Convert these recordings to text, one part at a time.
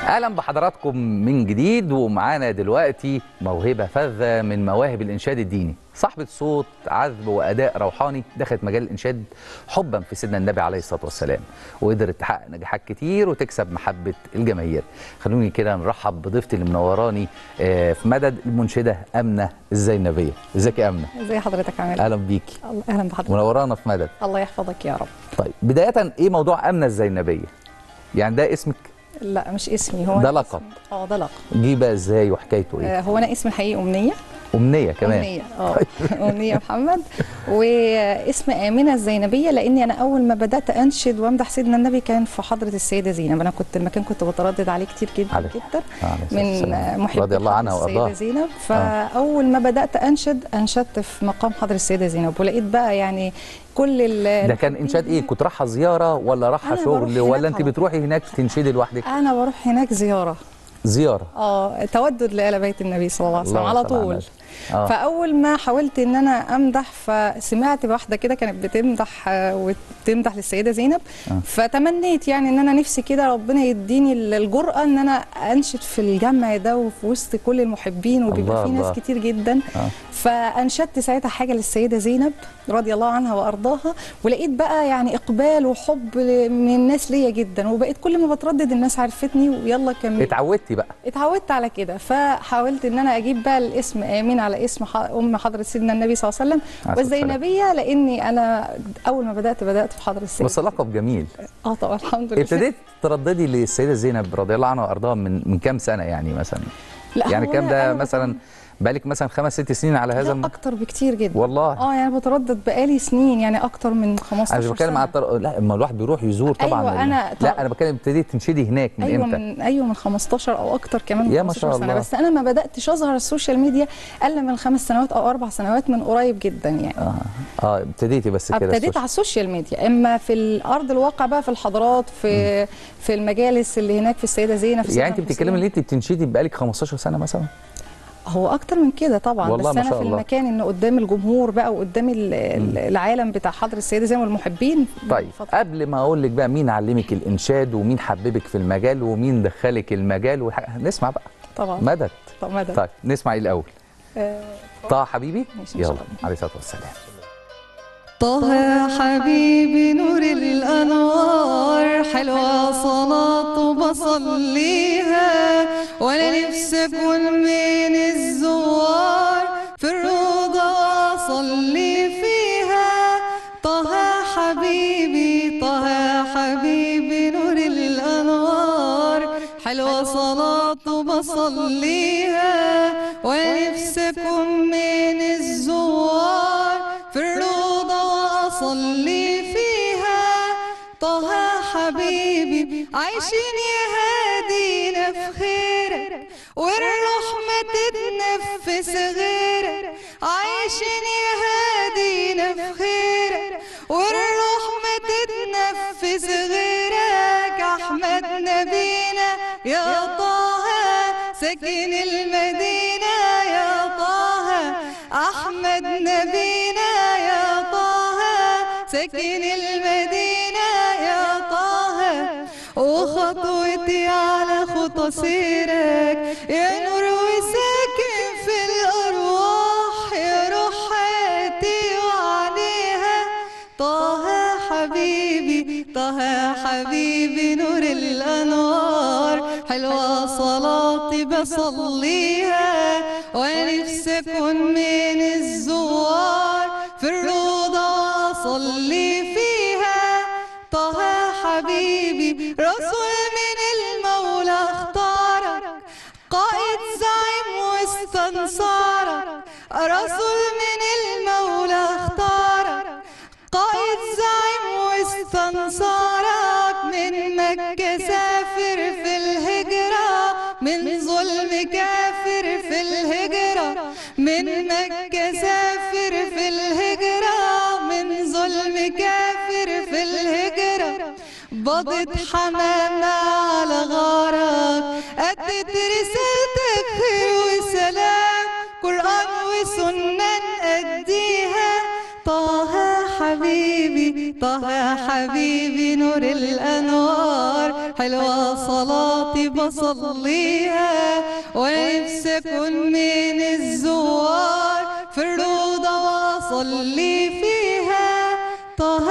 اهلا بحضراتكم من جديد ومعانا دلوقتي موهبه فذه من مواهب الانشاد الديني صاحبه صوت عذب واداء روحاني دخلت مجال الانشاد حبا في سيدنا النبي عليه الصلاه والسلام وقدرت تحقق نجاحات كتير وتكسب محبه الجماهير خلوني كده نرحب بضيفتي اللي منوراني آه، في مدد المنشده امنه الزينبيه ازيك يا امنه ازي حضرتك عامل اهلا بيكي الله اهلا بحضرتك منورانا في مدد الله يحفظك يا رب طيب بدايه ايه موضوع امنه الزينبيه يعني ده اسمك لا مش اسمي هو ده أنا لقب. اسمي- اه ده لقب جه بقى ازاي وحكايته ايه آه، هو انا اسمي الحقيقي امنيه امنيه كمان امنيه اه امنيه محمد واسم امنه الزينبيه لاني انا اول ما بدات انشد وامدح سيدنا النبي كان في حضره السيده زينب انا كنت المكان كنت بتردد عليه كتير جدا عليه. جدا عليه الصلاة من والسلام. محبي رضي الله عنها حضرة وارضاها السيده زينب فاول ما بدات انشد انشدت في مقام حضره السيده زينب ولقيت بقى يعني كل ال ده كان انشاد ايه كنت رايحه زياره ولا رايحه أنا بروح شغل هناك ولا انت على بتروحي هناك تنشدي لوحدك انا بروح هناك زياره زياره اه تودد لآل بيت النبي صلى الله عليه وسلم اللهم على صل على طول النبي. آه. فاول ما حاولت ان انا امدح فسمعت بواحده كده كانت بتمدح آه، وتمدح للسيده زينب آه. فتمنيت يعني ان انا نفسي كده ربنا يديني الجرأه ان انا انشد في الجمع ده وفي وسط كل المحبين الله وبيبقى في الله. ناس كتير جدا آه. فانشدت ساعتها حاجه للسيده زينب رضي الله عنها وارضاها ولقيت بقى يعني اقبال وحب من الناس ليا جدا وبقيت كل ما بتردد الناس عرفتني ويلا كمل اتعودتي بقى اتعودت على كده فحاولت ان انا اجيب بقى الاسم امين على اسم ح- ام حضره سيدنا النبي صلى الله عليه وسلم عليه الصلاة والزينبيه لاني انا اول ما بدات بدات في حضره السيدة بس لقب جميل اه طبعا الحمد لله ابتديت ترددي للسيده زينب رضي الله عنها وارضاها من من كام سنه يعني مثلا لا يعني هو كام أنا- ده أنا مثلا بقالك مثلا خمس ست سنين على هذا لا الم... اكتر بكتير جدا والله اه يعني بتردد بقالي سنين يعني اكتر من 15 انا مش بتكلم سنة. على الطر... لا اما الواحد بيروح يزور طبعا أيوة، أنا- طب- لا انا بتكلم ابتديت تنشدي هناك من ايوه امتى من ايوه من 15 او اكتر كمان من يا ما 15 شاء سنه الله. بس انا ما بداتش اظهر على السوشيال ميديا الا من خمس سنوات او اربع سنوات من قريب جدا يعني اه اه ابتديتي بس كده ابتديت السوشيال. على السوشيال ميديا اما في الارض الواقع بقى في الحضارات في في المجالس اللي هناك في السيده زينب في يعني انت سيدنا بتتكلمي الحسين. ان انت بتنشدي بقالك 15 سنه مثلا هو اكتر من كده طبعا والله بس ما انا شاء في الله. المكان ان قدام الجمهور بقى وقدام ال- ال- العالم بتاع حضر السيده زينب والمحبين طيب فترة. قبل ما اقول لك بقى مين علمك الانشاد ومين حببك في المجال ومين دخلك المجال والح... نسمع بقى طبعا مدد طب مدى طيب نسمع ايه الاول آه، طه حبيبي ماشي، إن يلا شاء الله. عليه الصلاه والسلام طه حبيبي نور الأنوار حلوة صلاة بصليها وأنا نفسي أكون من الزوار في الروضة وأصلي فيها طه حبيبي طه حبيبي نور الأنوار حلوة صلاة بصليها وأنا نفسي أكون من الزوار في الروضة وأصلي فيها طه حبيبي عايشين يا هادينا في خيرك والروح ما تتنفس غيرك عايشين يا هادينا في خيرك والروح ما تتنفس غيرك أحمد نبينا يا طه سكن المدينة يا طه أحمد نبينا يا طه سكن المدينة يا طه وخطوتي على خطى سيرك يا نور وساكن في الأرواح يا روح حياتي وعليها طه حبيبي طه حبيبي نور الأنوار حلوة صلاتي بصليها ونفسي أكون من الزوار في الروضة وأصلي فيها طه حبيبي رسول من المولى اختارك قائد زعيم واستنصارك رسول من المولى اختارك قائد زعيم واستنصارك من مكة سافر في الهجرة من ظلم كافر في الهجرة من مكة سافر في الهجرة من ظلم كافر في الهجرة بضت حمامة على غارك أدت رسالتك خير وسلام قرآن وسنة نأديها طه حبيبي طه حبيبي نور الأنوار حلوة صلاتي بصليها ونفسي أكون من الزوار في الروضة وأصلي فيها طه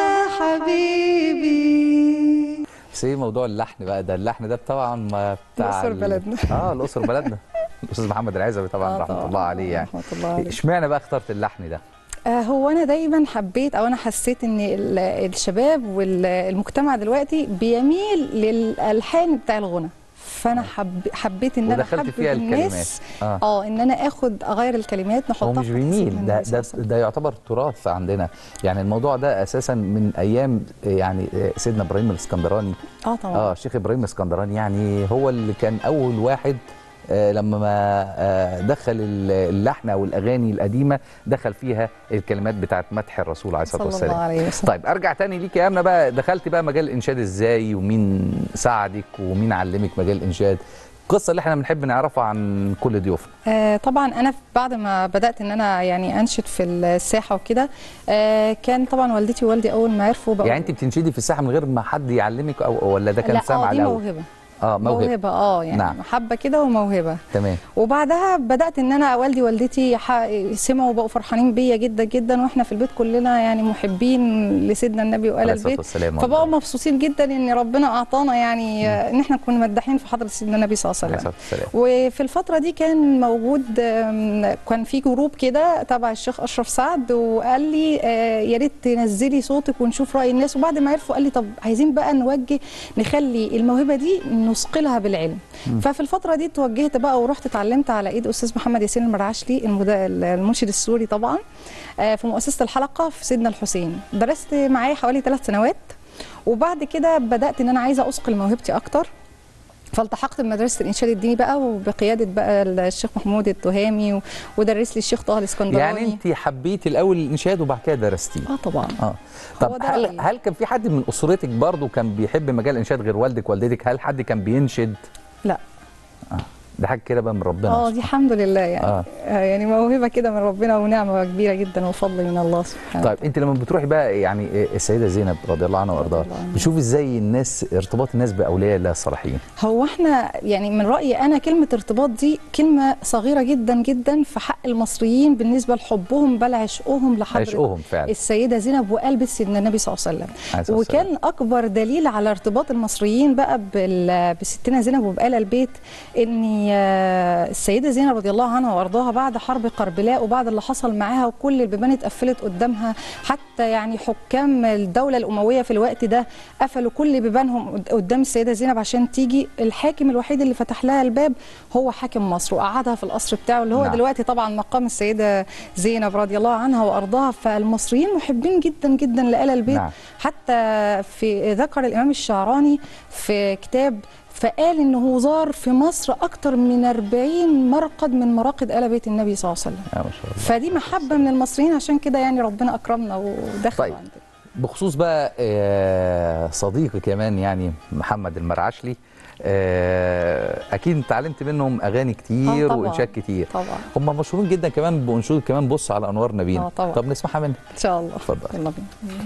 حبيبي بس ايه موضوع اللحن بقى ده اللحن ده طبعا ما بتاع الأقصر ال- بلدنا. اه الاقصر بلدنا الاستاذ محمد العزبي طبعا آه رحمه طبعاً. الله عليه يعني رحمة الله عليه. اشمعنى بقى اخترت اللحن ده آه، هو انا دايما حبيت او انا حسيت ان ال- الشباب والمجتمع دلوقتي بيميل للالحان بتاع الغنى فانا حب حبيت ان انا ودخلت احبب فيها الناس الكلمات. اه ان انا اخد اغير الكلمات هو نحطها مش في بيميل تفسير ده النبي صلى ده الله عليه وسلم. ده يعتبر تراث عندنا يعني الموضوع ده اساسا من ايام يعني سيدنا ابراهيم الاسكندراني اه طبعا اه الشيخ ابراهيم الاسكندراني يعني هو اللي كان اول واحد آه، لما ما آه، دخل ال- اللحن او الاغاني القديمه دخل فيها الكلمات بتاعت مدح الرسول عليه الصلاه صلى الله والسلام عليه وسلم طيب ارجع تاني ليك يا امنه بقى دخلت بقى مجال الانشاد ازاي ومين ساعدك ومين علمك مجال الانشاد القصه اللي احنا بنحب نعرفها عن كل ضيوفنا آه طبعا انا بعد ما بدات ان انا يعني انشد في الساحه وكده آه كان طبعا والدتي ووالدي اول ما عرفوا بقوا يعني انت بتنشدي في الساحه من غير ما حد يعلمك او ولا ده كان لا سامع اه دي الاول موهبه اه موهبه موهبه اه يعني نعم. محبه كده وموهبه تمام وبعدها بدات ان انا والدي والدتي ح- سمعوا وبقوا فرحانين بيا جدا جدا واحنا في البيت كلنا يعني محبين لسيدنا النبي وآل عليه الصلاة البيت والسلام فبقوا والله. مبسوطين جدا ان ربنا اعطانا يعني آه، ان احنا نكون مداحين في حضره سيدنا النبي صلى الله عليه عليه وسلم الصلاه والسلام وفي الفترة دي كان موجود آم، كان في جروب كده تبع الشيخ أشرف سعد وقال لي آه، يا ريت تنزلي صوتك ونشوف رأي الناس وبعد ما عرفوا قال لي طب عايزين بقى نوجه نخلي الموهبة دي نثقلها بالعلم ففي الفترة دي توجهت بقى ورحت اتعلمت على ايد أستاذ محمد ياسين المرعشلي المدا- المنشد السوري طبعا آه، في مؤسسة الحلقة في سيدنا الحسين درست معاه حوالي ثلاث سنوات وبعد كده بدأت ان انا عايزة أثقل موهبتي أكتر فالتحقت بمدرسه الانشاد الديني بقى وبقياده بقى الشيخ محمود التهامي و- ودرس لي الشيخ طه الاسكندراني يعني انت حبيتي الاول الانشاد وبعد كده درستيه اه طبعا اه هو طب ده هل رأيي. هل كان في حد من اسرتك برضو كان بيحب مجال الانشاد غير والدك والدتك هل حد كان بينشد لا ده حاجه كده بقى من ربنا اه دي الحمد لله يعني آه. آه. يعني موهبه كده من ربنا ونعمه كبيره جدا وفضل من الله سبحانه طيب انت لما بتروحي بقى يعني السيده زينب رضي الله عنها وارضاها الله عنها. بتشوفي ازاي الناس ارتباط الناس باولياء الله الصالحين هو احنا يعني من رايي انا كلمه ارتباط دي كلمه صغيره جدا جدا في حق المصريين بالنسبه لحبهم بل عشقهم لحضره عشقهم فعلا السيده زينب وقلب سيدنا النبي صلى الله عليه وسلم عليه الصلاة والسلام. وكان اكبر دليل على ارتباط المصريين بقى بال- بستنا زينب وبآل البيت ان آه، السيده زينب رضي الله عنها وارضاها بعد حرب قربلاء وبعد اللي حصل معاها وكل البيبان اتقفلت قدامها حتى يعني حكام الدوله الامويه في الوقت ده قفلوا كل بيبانهم قد- قدام السيده زينب عشان تيجي الحاكم الوحيد اللي فتح لها الباب هو حاكم مصر وقعدها في القصر بتاعه اللي هو نعم. دلوقتي طبعا مقام السيده زينب رضي الله عنها وارضاها فالمصريين محبين جدا جدا لآل البيت نعم. حتى في ذكر الامام الشعراني في كتاب فقال انه زار في مصر اكتر من 40 مرقد من مراقد ال بيت النبي صلى الله عليه وسلم آه ما شاء الله فدي محبه من المصريين عشان كده يعني ربنا اكرمنا ودخلوا طيب. عندنا بخصوص بقى آه، صديقي كمان يعني محمد المرعشلي آه، اكيد اتعلمت منهم اغاني كتير آه طبعاً. وانشاد كتير طبعا هم مشهورين جدا كمان بانشود كمان بص على انوار نبينا آه طبعاً. طب نسمعها منك ان شاء الله اتفضل. يلا بينا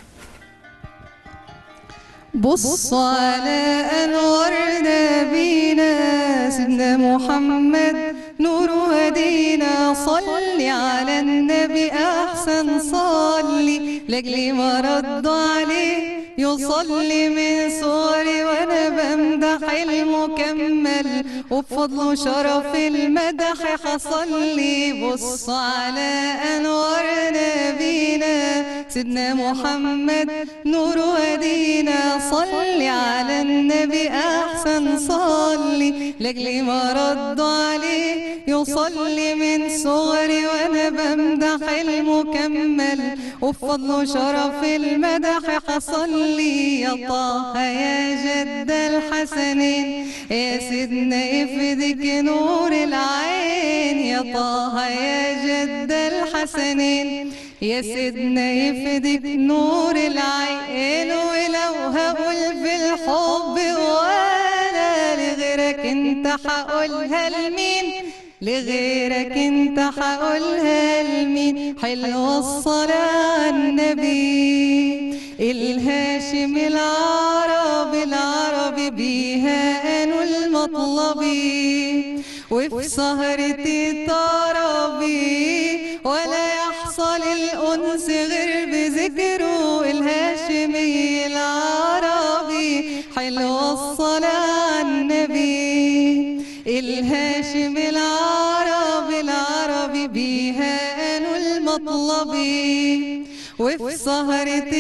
بص على أنوار نبينا سيدنا محمد نور هدينا صل على النبي أحسن صلي لأجل ما رد عليه يصلي من صوري وأنا بمدح المكمل وبفضل شرف المدح حصل لي بص على أنوار نبينا سيدنا محمد نور هدينا صلي على النبي أحسن صلي لأجل ما رد عليه يصلي من صغري وأنا بمدح المكمل وبفضل شرف المدح حصل لي يا طه يا جد الحسنين يا سيدنا افدك نور العين يا طه يا جد الحسنين يا سيدنا يفدك نور العين ولو هقول في الحب وانا لغيرك انت حقولها لمين لغيرك انت حقولها لمين حلوة الصلاة على النبي الهاشم العربي العربي بيها أنو المطلبي وفي سهرة الطربي ولا يحصل الأنس غير بذكره الهاشمي العربي حلوة الصلاة على النبي الهاشم العربي العربي بيها أنو المطلبي وفي سهرة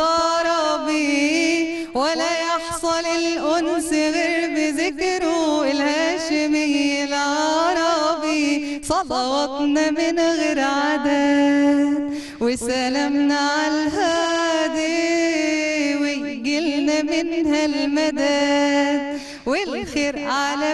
الطربي ولا يحصل الأنس غير بذكره الهاشمي العربي صلواتنا من غير عدد وسلامنا على الهادي ويجيلنا منها المدد والخير على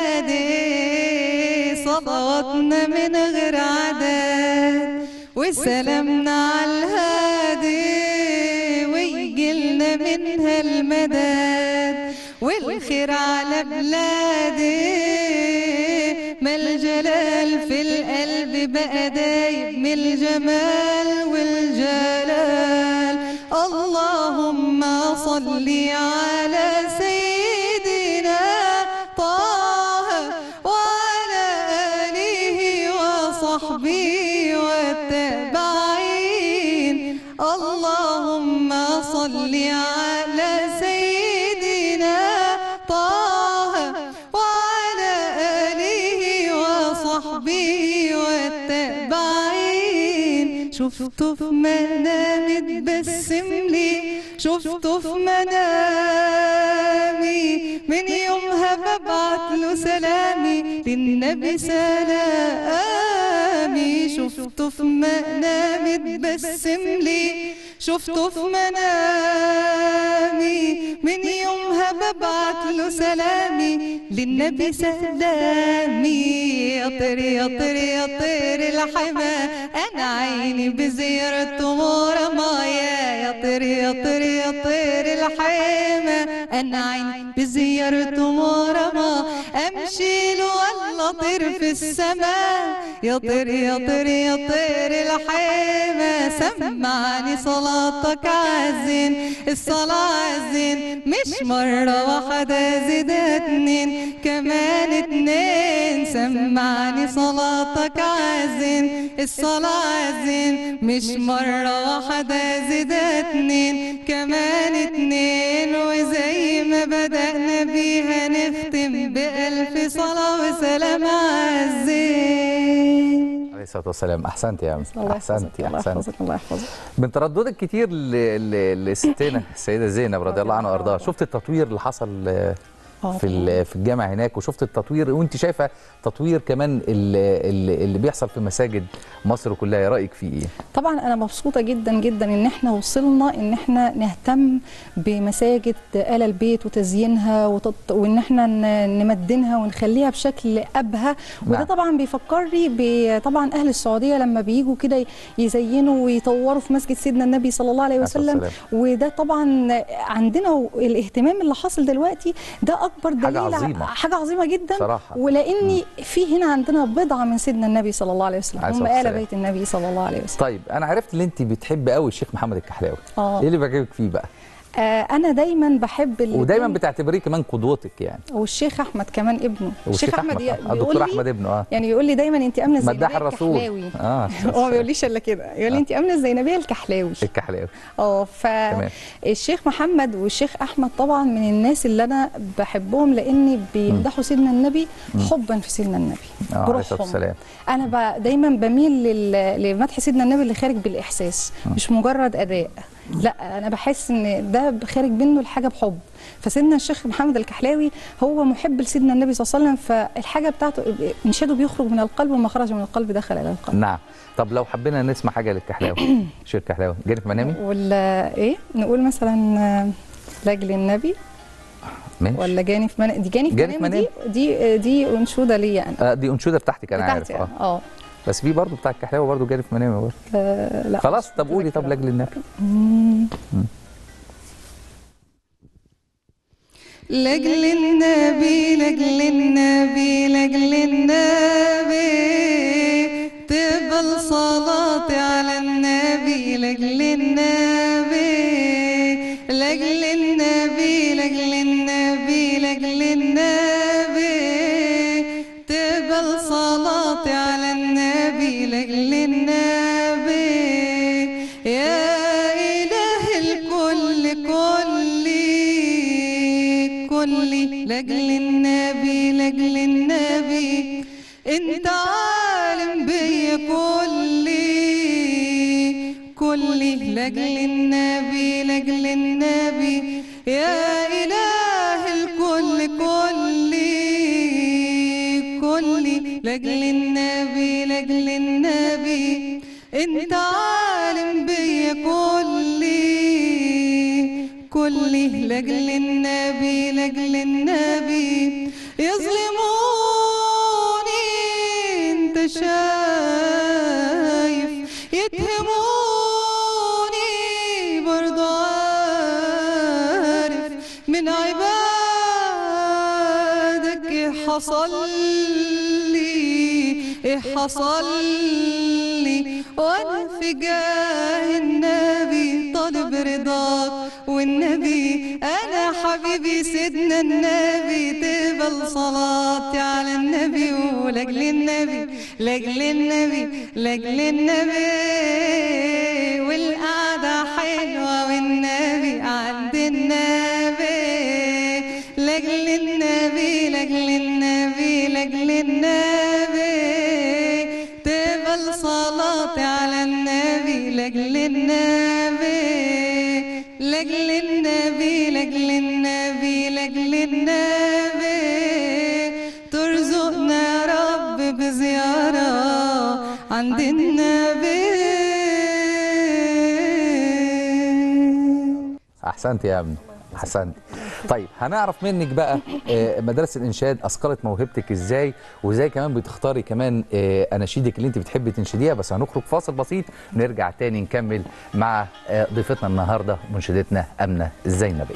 بلادي صلواتنا من غير عدد وسلامنا على الهادي ويجيلنا منها المدد والخير على بلادي ما الجلال في القلب بقى دايب من الجمال والجلال اللهم صل على سيدنا طه وعلى آله وصحبه والتابعين اللهم صل على سيدنا طه وعلى آله وصحبه والتابعين شفته في منامي تبسم لي شفته في منامي من يومها ببعت له سلامي للنبي سلامي شفته في منامي تبسم لي شفته في منامي من يومها ببعت له سلامي للنبي سلامي يا طير يا طير يا طير الحما انا عيني بزيارته مرمايا يا طير يا طير يا طير الحما انا عيني بزيارته مرمى امشي له والله طير في السماء يا طير يا طير يا طير الحما سمعني صلاتك عزين الصلاة عزين مش مرة واحدة زيد اتنين كمان اتنين سمعني صلاتك عزين الصلاة عزين مش مرة واحدة زيد اتنين كمان اتنين وزي ما بدأنا بيها نختم بألف صلاة وسلام عزين عليه الصلاه والسلام احسنت يا الله احسنت يحفظك الله احسنت يحفظك الله يحفظك من ترددك كتير ل- ل- لستنا السيده زينب رضي الله عنها وارضاها شفت التطوير اللي حصل آه، آه في ال- في الجامع هناك وشفت التطوير وانت شايفه تطوير كمان اللي, اللي اللي بيحصل في مساجد مصر كلها إيه رايك فيه ايه طبعا انا مبسوطه جدا جدا ان احنا وصلنا ان احنا نهتم بمساجد ال البيت وتزيينها وتط... وان احنا ن- نمدنها ونخليها بشكل ابهى وده نعم. طبعا بيفكرني ب... طبعا اهل السعوديه لما بييجوا كده يزينوا ويطوروا في مسجد سيدنا النبي صلى الله عليه عليه الصلاة وسلم والسلام. وده طبعا عندنا الاهتمام اللي حاصل دلوقتي ده اكبر دليل حاجة ع- عظيمة. حاجه عظيمه جدا صراحة. ولان في هنا عندنا بضعه من سيدنا النبي صلى الله عليه وسلم عليه هم الصلاة ال والسلام. بيت النبي صلى الله عليه وسلم طيب انا عرفت ان انت بتحب قوي الشيخ محمد الكحلاوي آه. ايه اللي بيعجبك فيه بقى آه انا دايما بحب ال- ودايما بتعتبريه كمان قدوتك يعني والشيخ احمد كمان ابنه والشيخ احمد ي- آه، بيقول الدكتور لي- احمد ابنه اه يعني يقول لي دايما انت امنه الزينبيه مداح الرسول الكحلاوي اه هو ما بيقوليش الا كده يقول لي انت امنه الزينبيه الكحلاوي الكحلاوي اه تمام. فالشيخ محمد والشيخ احمد طبعا من الناس اللي انا بحبهم لاني بيمدحوا سيدنا النبي حبا في سيدنا النبي آه، عليه الصلاة بروحهم. والسلام. انا ب... دايما بميل لل... لمدح سيدنا النبي اللي خارج بالاحساس مش مجرد اداء لا انا بحس ان ده خارج منه الحاجه بحب فسيدنا الشيخ محمد الكحلاوي هو محب لسيدنا النبي صلى الله عليه وسلم فالحاجه بتاعته انشاده بيخرج من القلب وما خرج من القلب دخل الى القلب نعم طب لو حبينا نسمع حاجه للكحلاوي شيخ الكحلاوي جاني في منامي ولا ايه نقول مثلا آه، لاجل النبي ماشي ولا جاني في منامي دي جاني في جاني في منامي دي دي دي انشوده ليا انا آه دي انشوده بتاعتك انا عارف بتاعتي اه اه بس في برضه بتاع الكحلاوي برضه جاني في منامي برضه آه، لا خلاص طب قولي طب لاجل النبي لأجل النبي لأجل النبي لأجل النبي تقبل صلاتي على النبي لأجل النبي لأجل النبي لأجل النبي كلي لاجل النبي لاجل النبي انت عالم بيا كلي كلي لاجل النبي لاجل النبي يا اله الكل كلي كلي لاجل النبي لاجل النبي انت عالم بيا كلي كلي لاجل النبي لاجل النبي يظلموني انت شايف يتهموني برضو عارف من عبادك إيه حصل لي إيه حصل لي وانا في جاه النبي طالب رضاك والنبي انا حبيبي سيدنا النبي تقبل صلاتي على النبي ولاجل النبي لاجل النبي لاجل النبي والقعده حلوه والنبي عند النبي لاجل النبي لاجل النبي لاجل النبي تقبل صلاتي على النبي لاجل النبي لاجل النبي لاجل النبي لاجل النبي ترزقنا يا رب بزيارة عند النبي احسنت يا ابني احسنت طيب هنعرف منك بقى آه، مدرسه الانشاد اثقلت موهبتك ازاي وازاي كمان بتختاري كمان آه، اناشيدك اللي انت بتحبي تنشديها بس هنخرج فاصل بسيط نرجع تاني نكمل مع آه، ضيفتنا النهارده منشدتنا امنه الزينبيه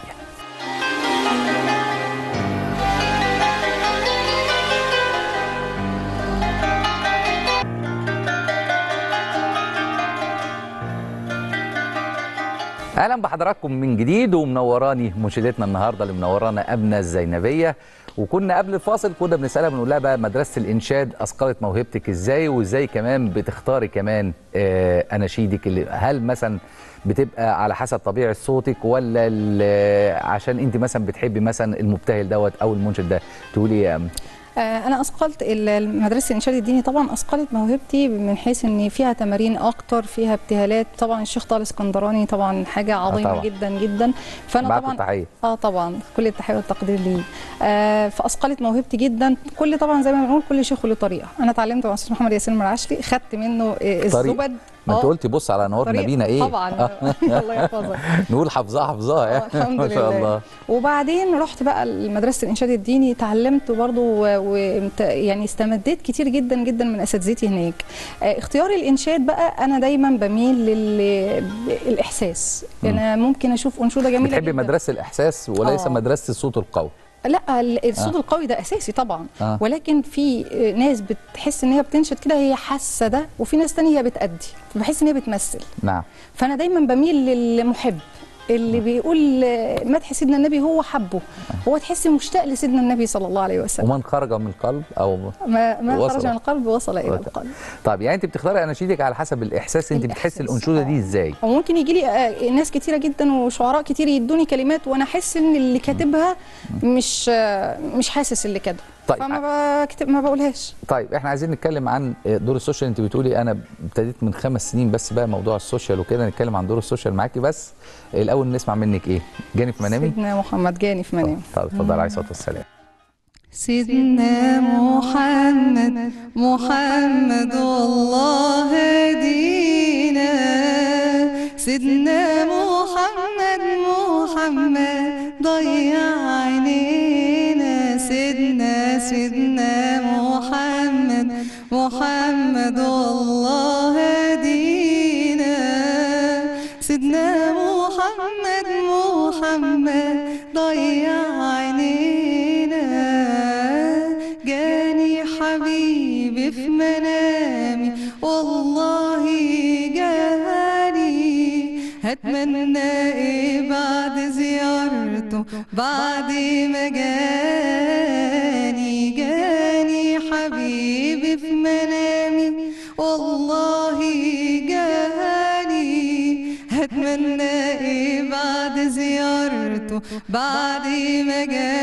اهلا بحضراتكم من جديد ومنوراني منشدتنا النهارده اللي منورانا ابنه الزينبيه وكنا قبل الفاصل كنا بنسالها بنقول لها بقى مدرسه الانشاد اثقلت موهبتك ازاي وازاي كمان بتختاري كمان آه، اناشيدك اللي هل مثلا بتبقى على حسب طبيعه صوتك ولا ال- عشان انت مثلا بتحبي مثلا المبتهل دوت او المنشد ده تقولي يا أم- آه، انا اثقلت ال- مدرسه الانشاد الديني طبعا اثقلت موهبتي من حيث ان فيها تمارين اكتر فيها ابتهالات طبعا الشيخ طارق اسكندراني طبعا حاجه عظيمه طبعا. جدا جدا فانا بعت طبعا التحيه اه طبعا كل التحيه والتقدير ليه آه فاثقلت موهبتي جدا كل طبعا زي ما بنقول كل شيخ له طريقه انا اتعلمت مع استاذ محمد ياسين المرعشلي خدت منه آه الزبد ما انت آه، قلتي بص على انوار طريقة- نبينا ايه طبعا الله يحفظك نقول حافظاها حافظاها آه، يعني الحمد ما شاء لله. الله وبعدين رحت بقى لمدرسه الانشاد الديني اتعلمت برضو و... و... يعني استمديت كتير جدا جدا من اساتذتي هناك آه، اختيار الانشاد بقى انا دايما بميل للاحساس انا ممكن اشوف انشوده جميله بتحبي جدا مدرسه الاحساس وليس آه. مدرسه الصوت القوي لا ال- الصوت آه. القوي ده اساسي طبعا آه. آه. ولكن في آه، ناس بتحس ان هي بتنشد كده هي حاسه ده وفي ناس تانية هي بتأدي فبحس ان هي بتمثل نعم فانا دايما بميل للمحب اللي بيقول آه، مدح سيدنا النبي هو حبه هو تحس مشتاق لسيدنا النبي صلى الله عليه وسلم ومن خرج من القلب او ما ما وصل. خرج من القلب وصل الى وصل. القلب طب يعني انت بتختاري اناشيدك على حسب الاحساس انت بتحسي الإحساس. الانشوده دي آه. ازاي وممكن يجي لي آه، ناس كتيره جدا وشعراء كتير يدوني كلمات وانا احس ان اللي كاتبها مش آه، مش حاسس اللي كاتبه طيب. فما بكتب ما بقولهاش طيب احنا عايزين نتكلم عن دور السوشيال انت بتقولي انا ابتديت من خمس سنين بس بقى موضوع السوشيال وكده نتكلم عن دور السوشيال معاكي بس الاول نسمع منك ايه جاني في منامي سيدنا محمد جاني في منام طب اتفضل عليه الصلاه والسلام سيدنا محمد محمد والله هدينا سيدنا محمد محمد ضيع عينينا سيدنا سيدنا محمد محمد والله هدينا سيدنا محمد محمد ضيع عينينا جاني حبيبي في منامي والله جاني هتمنى ايه بعد زيارته بعد ما جاني جاني حبيبي في منامي والله جاني هتمنى ايه بعد زيارته عرفته بعد ما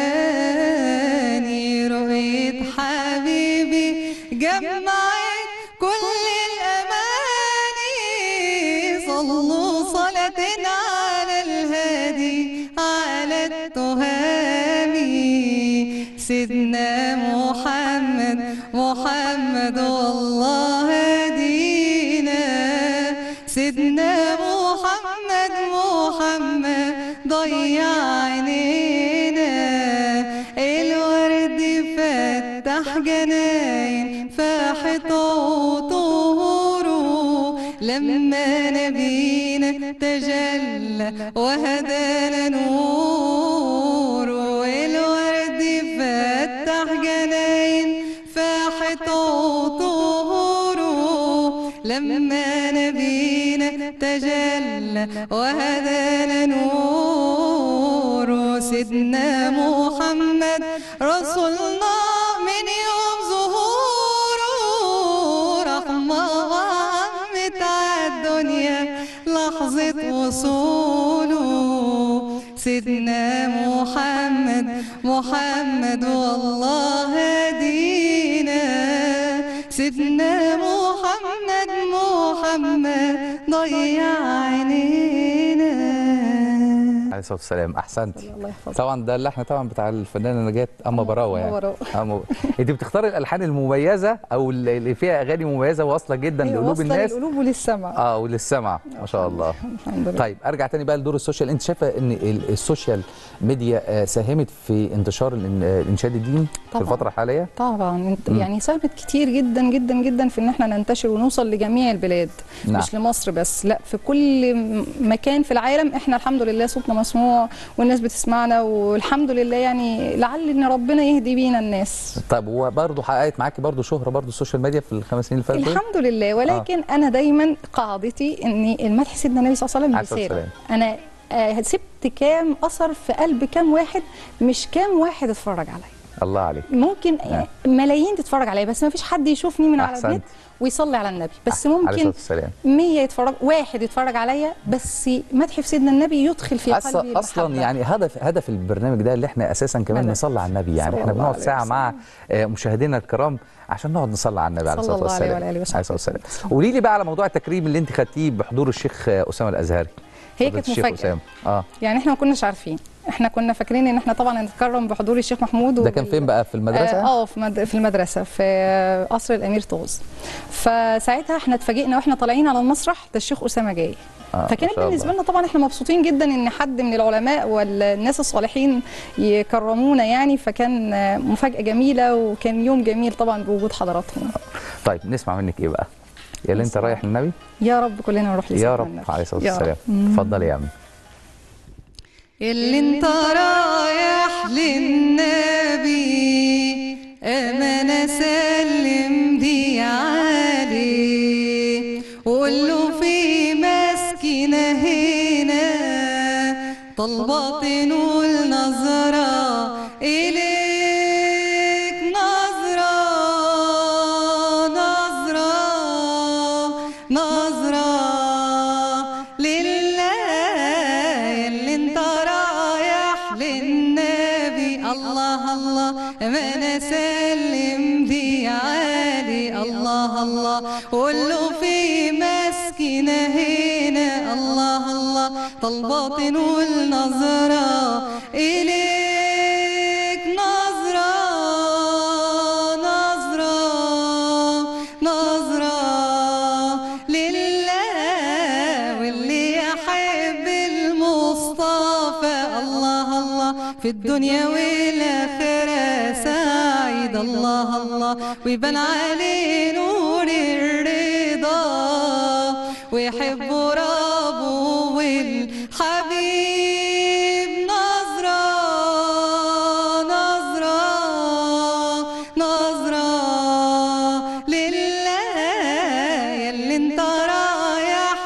جاني رؤية حبيبي جمعت كل الأماني صلوا صلاة على الهادي على التهامي سيدنا محمد محمد والله هدينا سيدنا محمد محمد ضيع عينينا الورد فتح جناين فاحت عطوره لما نبينا تجلى وهدانا نوره الورد فتح جناين فاحت عطوره لما نبينا تجلى وهدانا نوره سيدنا محمد رسولنا من يوم ظهوره رحمة وعمت عالدنيا لحظة وصوله سيدنا محمد محمد والله هدينا سيدنا محمد محمد ضيع عينينا عليه الصلاه والسلام احسنتي الله يحفظك طبعا ده اللحن طبعا بتاع الفنانه نجاة اما براوه يعني أما براوة. أما انت بتختاري الالحان المميزه او اللي فيها اغاني مميزه واصله جدا أيوة، لقلوب واصلة الناس للقلوب وللسمع اه وللسمع ما شاء الله الحمد لله طيب ارجع تاني بقى لدور السوشيال انت شايفه ان ال- السوشيال ميديا آه، ساهمت في انتشار الإن- آه، الانشاد الديني في طبعاً. الفتره الحاليه طبعا انت مم. يعني ساهمت كتير جدا جدا جدا في ان احنا ننتشر ونوصل لجميع البلاد نعم. مش لمصر بس لا في كل م- مكان في العالم احنا الحمد لله صوتنا مسموع والناس بتسمعنا والحمد لله يعني لعل ان ربنا يهدي بينا الناس طب وبرضه حققت معاكي برضه شهره برضه السوشيال ميديا في الخمس سنين اللي فاتوا دول؟ الحمد لله ولكن آه. انا دايما قاعدتي ان المدح سيدنا النبي صلى الله عليه عليه وسلم الصلاة رساله انا آه سبت كام اثر في قلب كام واحد مش كام واحد اتفرج عليا الله عليك ممكن نعم. ملايين تتفرج عليا بس ما فيش حد يشوفني من على أحسنت. النت ويصلي على النبي بس عليه الصلاه ممكن والسلام 100 يتفرج واحد يتفرج عليا بس مدح في سيدنا النبي يدخل في قلبي أصلا, اصلا المحبة. يعني هدف هدف البرنامج ده اللي احنا اساسا كمان هدف. نصلي على النبي يعني صلى احنا الله بنقعد عليه ساعه وسلم. مع آه، مشاهدينا الكرام عشان نقعد نصلي على النبي عليه صلى الصلاه الله عليه والسلام وعلى آله وصحبه عليه الصلاه والسلام وسلم. قولي لي بقى على موضوع التكريم اللي انت خدتيه بحضور الشيخ آه، اسامه الازهري هي فضيلة كانت الشيخ مفاجأة. اسامه اه يعني احنا ما كناش عارفين احنا كنا فاكرين ان احنا طبعا هنتكرم بحضور الشيخ محمود ده كان وبال- فين بقى في المدرسه اه آه، في مد... في المدرسه في قصر الامير طوز فساعتها احنا اتفاجئنا واحنا طالعين على المسرح ده الشيخ اسامه جاي آه، ما فكانت شاء بالنسبه الله. لنا طبعا احنا مبسوطين جدا ان حد من العلماء والناس الصالحين يكرمونا يعني فكان آه، مفاجاه جميله وكان يوم جميل طبعا بوجود حضراتهم طيب نسمع منك ايه بقى يا اللي انت نسمع. رايح للنبي يا رب كلنا نروح لسيدنا يا رب النبي. عليه الصلاه يا رب. والسلام اتفضلي يا عم اللي انت رايح للنبي امانة سلم دي عليه وقول له في مسكنة هنا طلبات نقول نظرة إليك نظرة نظرة نظرة لله اللي انت رايح للنبي الله الله ما انا سلم دي عالي الله الله قول له في مسكنة هنا الله الله طلبات والنظرة إليك نظرة نظرة نظرة لله واللي يحب المصطفى الله الله في الدنيا والآخرة سعيد الله الله ويبان عليه نور الرضا ويحب ربه والحبيب نظرة نظرة نظرة لله ياللي انت رايح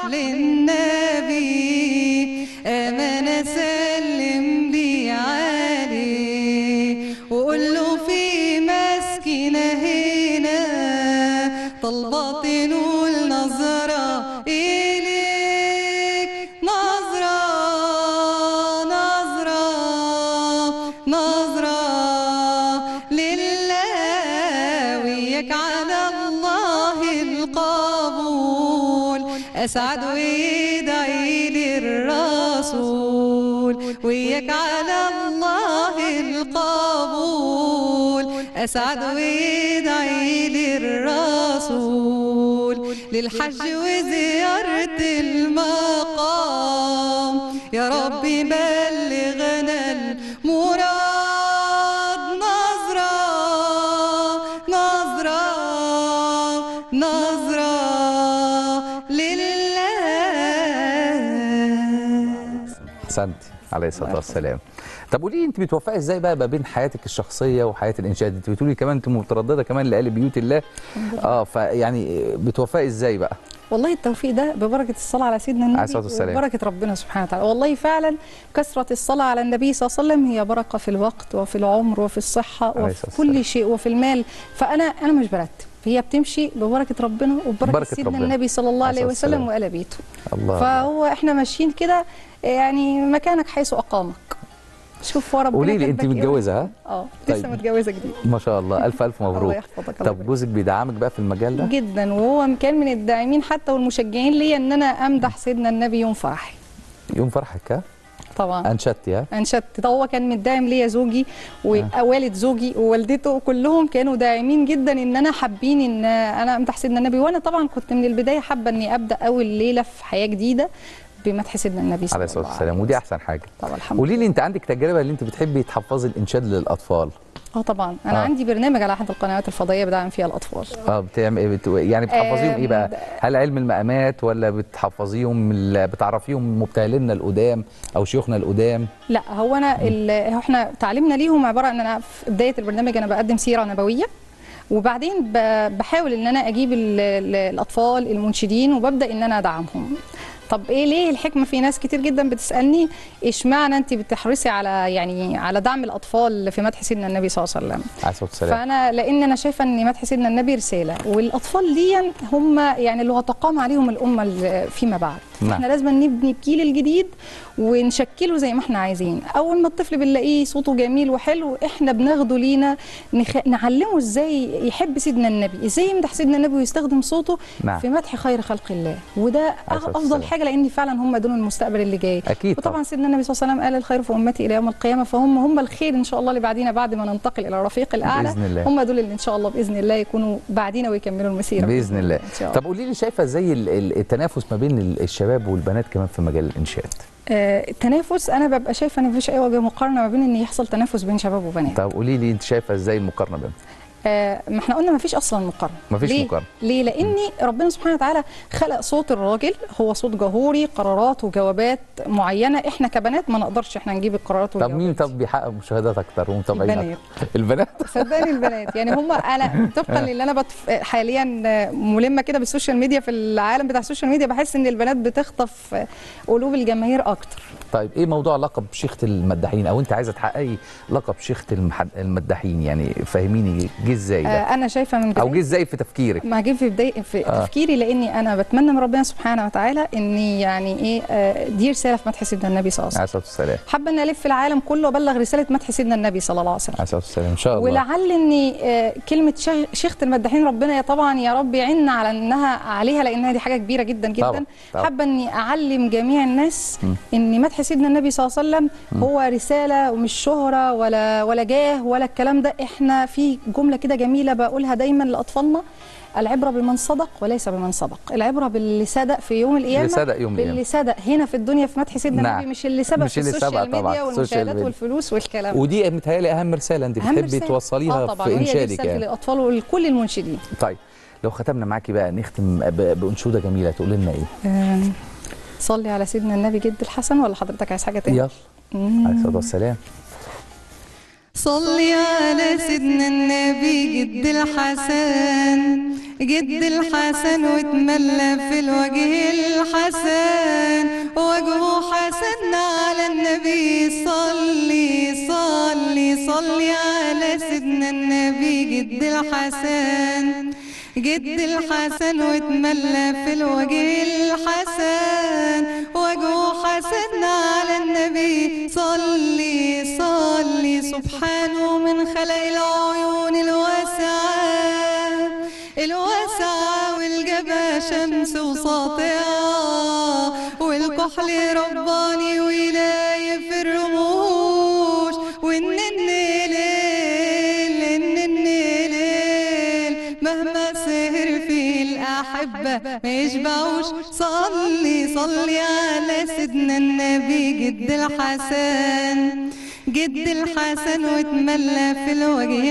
للنبي أمانة سلم دي عليه وقول له في مسكنة هنا طلبات نقول نظرة إليك نظرة لله وياك على الله القبول أسعد ويدعي للرسول وياك على الله القبول أسعد ويدعي للرسول للحج وزيارة المقام يا رب بلغنا المراد نظرة نظرة نظرة لله احسنت عليه الصلاه والسلام طب قولي لي انت بتوفقي ازاي بقى ما بين حياتك الشخصيه وحياه الانشاد انت بتقولي كمان انت متردده كمان لآل بيوت الله اه فيعني بتوفقي ازاي بقى والله التوفيق ده ببركه الصلاه على سيدنا النبي عليه الصلاة والسلام. وبركه ربنا سبحانه وتعالى والله فعلا كثره الصلاه على النبي صلى الله عليه وسلم هي بركه في الوقت وفي العمر وفي الصحه عليه وفي الصلاة والسلام. كل شيء وفي المال فانا انا مش برتب هي بتمشي ببركه ربنا وببركه بركة سيدنا ربنا. النبي صلى الله عليه عليه الصلاة وسلم والسلام. وآل بيته الله فهو احنا ماشيين كده يعني مكانك حيث اقامك شوف هو ربنا قولي لي انت كاتبك إيه. متجوزه ها اه طيب. لسه متجوزه جديد ما شاء الله الف الف مبروك الله يحفظك الله طب جوزك بيدعمك بقى في المجال ده جدا وهو كان من الداعمين حتى والمشجعين ليا ان انا امدح سيدنا النبي يوم فرحي يوم فرحك ها طبعا انشدتي ها انشدت ده هو كان مدعم ليا زوجي ووالد زوجي ووالدته كلهم كانوا داعمين جدا ان انا حابين ان انا امدح سيدنا النبي وانا طبعا كنت من البدايه حابه اني ابدا اول ليله في حياه جديده بمدح سيدنا النبي صلى عليه الله الصلاه عليه والسلام وسلم ودي احسن حاجه طبعا الحمد قولي لله لي انت عندك تجربه اللي انت بتحبي تحفظي الانشاد للاطفال اه طبعا انا آه. آه. عندي برنامج على احد القنوات الفضائيه بدعم فيها الاطفال اه بتعمل إيه؟ بت... يعني بتحفظيهم ايه بقى آم، هل علم المقامات ولا بتحفظيهم ال- بتعرفيهم مبتهليننا القدام او شيوخنا القدام لا هو انا ال- هو احنا تعليمنا ليهم عباره ان انا في بدايه البرنامج انا بقدم سيره نبويه وبعدين ب- بحاول ان انا اجيب ال- ال- الاطفال المنشدين وببدا ان انا ادعمهم طب ايه ليه الحكمه في ناس كتير جدا بتسالني اشمعنى انت بتحرصي على يعني على دعم الاطفال في مدح سيدنا النبي صلى الله عليه وسلم عليه الصلاه والسلام فانا لان انا شايفه ان مدح سيدنا النبي رساله والاطفال دي هم يعني اللي هتقام عليهم الامه ال- فيما بعد نعم. احنا لازم نبني الجيل الجديد ونشكله زي ما احنا عايزين اول ما الطفل بنلاقيه صوته جميل وحلو احنا بناخده لينا نخ... نعلمه ازاي يحب سيدنا النبي ازاي يمدح سيدنا النبي ويستخدم صوته نعم. في مدح خير خلق الله وده الصلاة افضل والسلام. حاجه لان فعلا هم دول المستقبل اللي جاي اكيد وطبعا طبعا سيدنا النبي صلى الله عليه وسلم قال الخير في امتي الى يوم القيامه فهم هم الخير ان شاء الله اللي بعدينا بعد ما ننتقل الى الرفيق الاعلى بإذن الله. هم دول اللي ان شاء الله باذن الله يكونوا بعدينا ويكملوا المسيره باذن الله ان شاء الله طب قولي لي شايفه ازاي ال- ال- التنافس ما بين ال- الشباب والبنات كمان في مجال الانشاد آه التنافس انا ببقى شايفه ان مفيش اي وجه مقارنه ما بين ان يحصل تنافس بين شباب وبنات طب قولي لي انت شايفه ازاي المقارنه بينهم آه ما احنا قلنا مفيش اصلا مقارنه مفيش ليه؟ مقارنة. ليه لان ربنا سبحانه وتعالى خلق صوت الراجل هو صوت جهوري قرارات وجوابات معينه احنا كبنات ما نقدرش احنا نجيب القرارات طب والجوابات مين دي. طب بيحقق مشاهدات اكتر ومتابعين البنات. أكتر؟ البنات صدقني البنات يعني هم انا طبقا للي انا بتف... حاليا ملمه كده بالسوشيال ميديا في العالم بتاع السوشيال ميديا بحس ان البنات بتخطف قلوب الجماهير اكتر طيب ايه موضوع لقب شيخة المداحين او انت عايزه تحققي لقب شيخة المحد... المداحين يعني فهميني جه ازاي ده آه انا شايفه من او جه بدايه ازاي في تفكيرك ما جه في بدايه في آه. آه. تفكيري لاني انا بتمنى من ربنا سبحانه وتعالى اني يعني ايه آه دي رساله في مدح سيدنا النبي صلى الله عليه عليه وسلم الصلاه والسلام حابه ان الف العالم كله وابلغ رساله مدح سيدنا النبي صلى الله عليه وسلم عليه الصلاه والسلام ان شاء الله ولعل اني آه، كلمه شيخ- شيخه المداحين ربنا يا طبعا يا رب يعيننا على انها عليها لانها دي حاجه كبيره جدا طبعاً، جدا طبعاً. حابه اني اعلم جميع الناس ان مدح سيدنا النبي صلى الله عليه وسلم هو رساله ومش شهره ولا ولا جاه ولا الكلام ده احنا في جمله كده جميله بقولها دايما لاطفالنا العبره بمن صدق وليس بمن سبق العبره باللي صدق في يوم القيامه اللي صدق يوم القيامة. باللي صدق هنا في الدنيا في مدح سيدنا نعم. النبي مش اللي سبق مش في اللي سبق السوشيال طبعاً، ميديا السوشيال والمشاهدات ميديا. والفلوس والكلام ده. ودي متهيألي اهم رساله انت أهم بتحبي رسالة. توصليها آه طبعا في وهي دي انشادك رسالتي يعني للاطفال ولكل المنشدين طيب لو ختمنا معاكي بقى نختم ب- بانشوده جميله تقول لنا ايه آم، صلي على سيدنا النبي جد الحسن ولا حضرتك عايز حاجه تاني يلا مم. عليه الصلاه والسلام صلي على سيدنا النبي جد الحسن جد الحسن واتملى في الوجه الحسن وجهه حسن على النبي صلي صلي صلي على سيدنا النبي جد الحسن جد الحسن واتملى في الوجه الحسن وجهه حسن على النبي صلي صلي سبحانه من خلق العيون الواسعة الواسعة والجبا شمس وساطعة والكحل رباني ولاية في الرموش والنن ليل النن ليل مهما سهر في الأحبة ما يشبعوش صلي صلي على سيدنا النبي جد الحسن جد الحسن واتملى في الوجه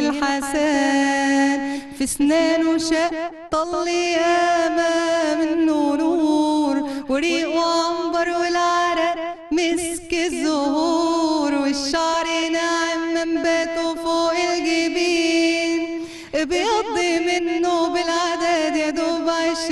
الحسن في سنانه شق طل ياما منه نور وريقه عنبر والعرق مسك الزهور والشعر ناعم منبته فوق الجبين ابيض منه بالعدد يا دوب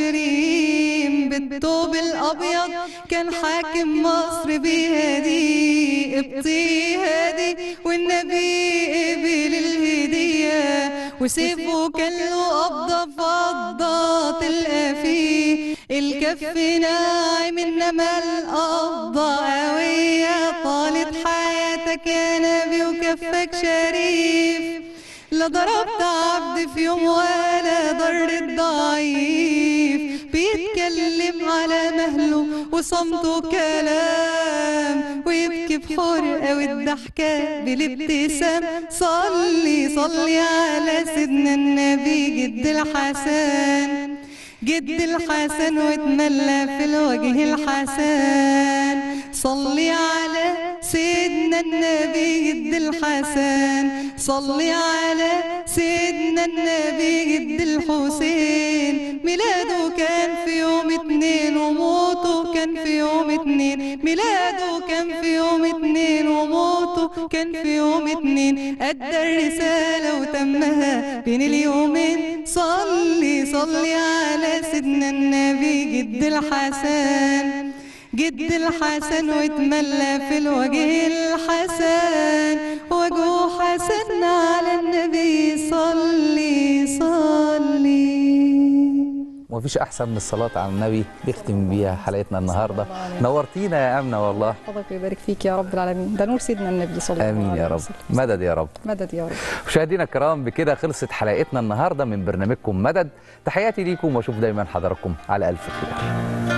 عشرين بالطوب الابيض كان حاكم مصر بهدي ابطي هادي والنبي قبل الهديه وسيفه كان له قبضه فضه تلقى فيه الكف ناعم انما القبضه قويه طالت حياتك يا نبي وكفك شريف لا ضربت عبد في يوم ولا ضرت ضعيف بيتكلم على مهله وصمته كلام ويبكي بحرقة والضحكة بالابتسام صلي صلي على سيدنا النبي جد الحسن جد الحسن واتملى في الوجه الحسن صلي على سيدنا النبي جد الحسن صلي على سيدنا النبي جد الحسين ميلاده كان في يوم اتنين وموته كان في يوم اتنين ميلاده كان في يوم اتنين وموته كان في يوم اتنين أدى الرسالة وتمها بين اليومين صلي صلي على سيدنا النبي جد الحسن جد الحسن واتملى في الوجه الحسن وجهه حسن على النبي صلي صلي ومفيش احسن من الصلاه على النبي نختم بيها حلقتنا النهارده نورتينا يا امنه والله يحفظك ويبارك فيك يا رب العالمين ده نور سيدنا النبي صلى الله عليه وسلم امين يا رب مدد يا رب مدد يا رب مشاهدينا الكرام بكده خلصت حلقتنا النهارده من برنامجكم مدد تحياتي ليكم واشوف دايما حضراتكم على الف خير